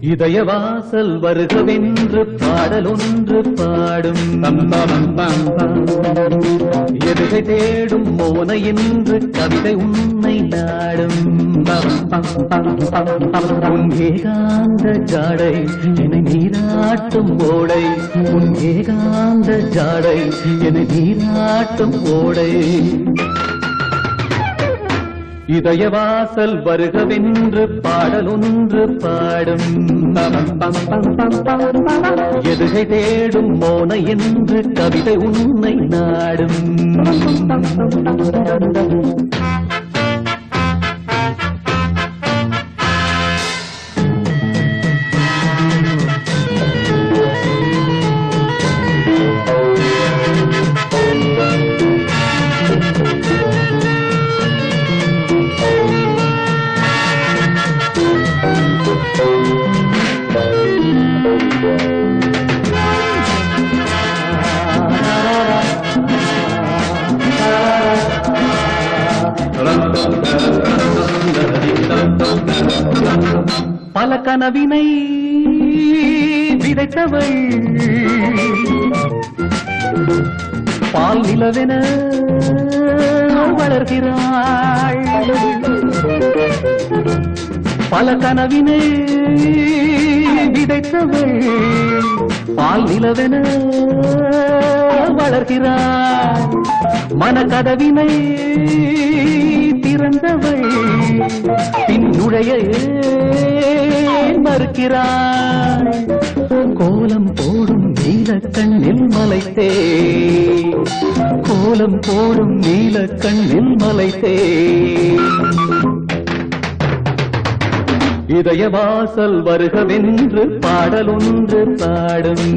இதயவாசல் வருகவென்று பாடலொன்று பாடும் எதுகை தேடும் மோன என்று கவிதை உன்னை நாடும் உன் ஏகாந்த ஜாடை என்னை நீராட்டும் ஓடை உன் ஏகாந்த ஜாடை என்னை நீராட்டும் ஓடை இதயவாசல் வருகவென்று பாடலொன்று பாடும் எதுகை தேடும் மோன என்று கவிதை உன்னை நாடும் பல கனவினை விதைத்தவள் பால் நிலவென வளர்கிறாள் பல கனவினை விதைத்தவள் பால் நிலவென வளர்கிறாள் மனக்கதவினை திறந்தவள் பின் நுழைய ஏன் மறுக்கிறாள் கோலம் போடும் நீல கண்ணில் மலைத்தே கோலம் போடும் நீல கண்ணில் மலைத்தே இதயவாசல் வருகவென்று பாடலொன்று பாடும்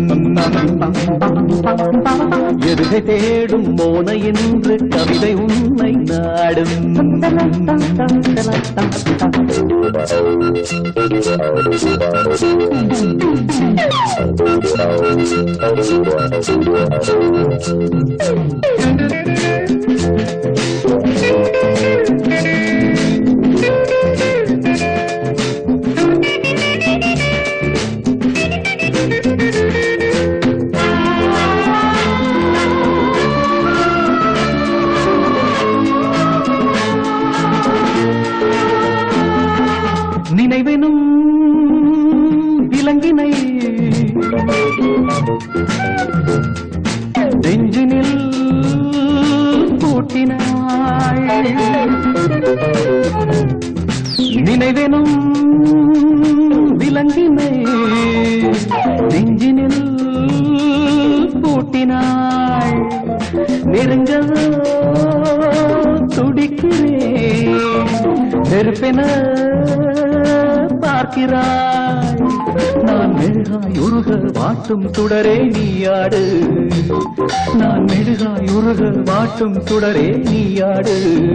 எதுகை தேடும் மோன என்று கவிதை உன்னை நாடும் நினைவெனும் விலங்கினை நெஞ்சினில் பூட்டினாள் நினைவெனும் விலங்கினை நெஞ்சினில் பூட்டினாள் நெருங்கவோ துடிக்கிறேன் நெருப்பென பார்க்கிறாய் நான் மெழுகாய் உருக வாட்டும் சுடரே நீயாடு நான் மெழுகாய் உருக வாட்டும் சுடரே நீயாடு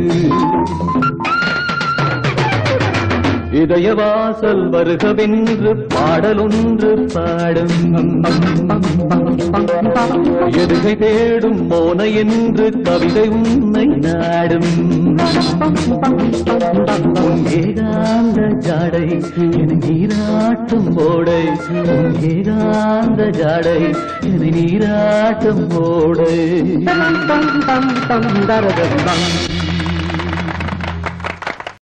இதயவாசல் வருகவென்று பாடலொன்று பாடும் எதுகை தேடும் மோன என்று கவிதை உன்னை நாடும் உன் ஏகாந்த ஜாடை என நீராட்டும் ஓடை உன் ஏகாந்த ஜாடை என நீராட்டும் ஓடை